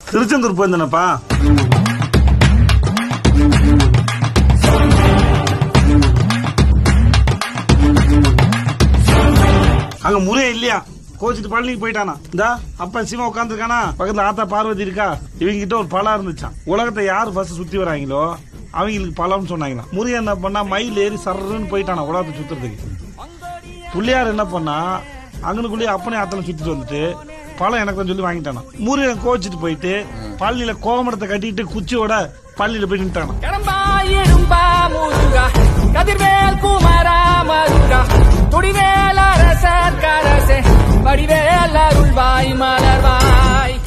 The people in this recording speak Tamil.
திருச்செந்தூர் போயிருந்தேனப்பா அங்க முறையே இல்லையா கோச்சிட்டு பழனிக்கு போயிட்டானா இந்தா அப்ப சிவா உட்காந்துருக்கானா பக்கத்துல ஆத்தா பார்வதி இருக்கா இவங்க கிட்ட ஒரு பழம் இருந்துச்சான் உலகத்தை யார் ஃபர்ஸ்ட் சுத்தி வராங்களோ அவங்களுக்கு பழம்னு சொன்னாங்களா முருகன் என்ன பண்ணா மயில் ஏறி சர்றன்னு போயிட்டானா உலகத்தை சுத்துறதுக்கு புள்ளியார் என்ன பண்ணா அங்கனுக்குள்ளேயே அப்பனே ஆத்தல சுத்திட்டு வந்துட்டு பழம் எனக்கு தான் சொல்லி வாங்கிட்டானா முருகன் கோச்சிட்டு போயிட்டு பள்ளியில கோமரத்தை கட்டிட்டு குச்சியோட பள்ளியில போய் நின்ட்டானா கடம்பா இரும்பா முருகா கதிர்வேல் குமரா மருகா துடிவேல் அரசர் கரசே வடிவேல் அருள்வாய் மலர்வாய்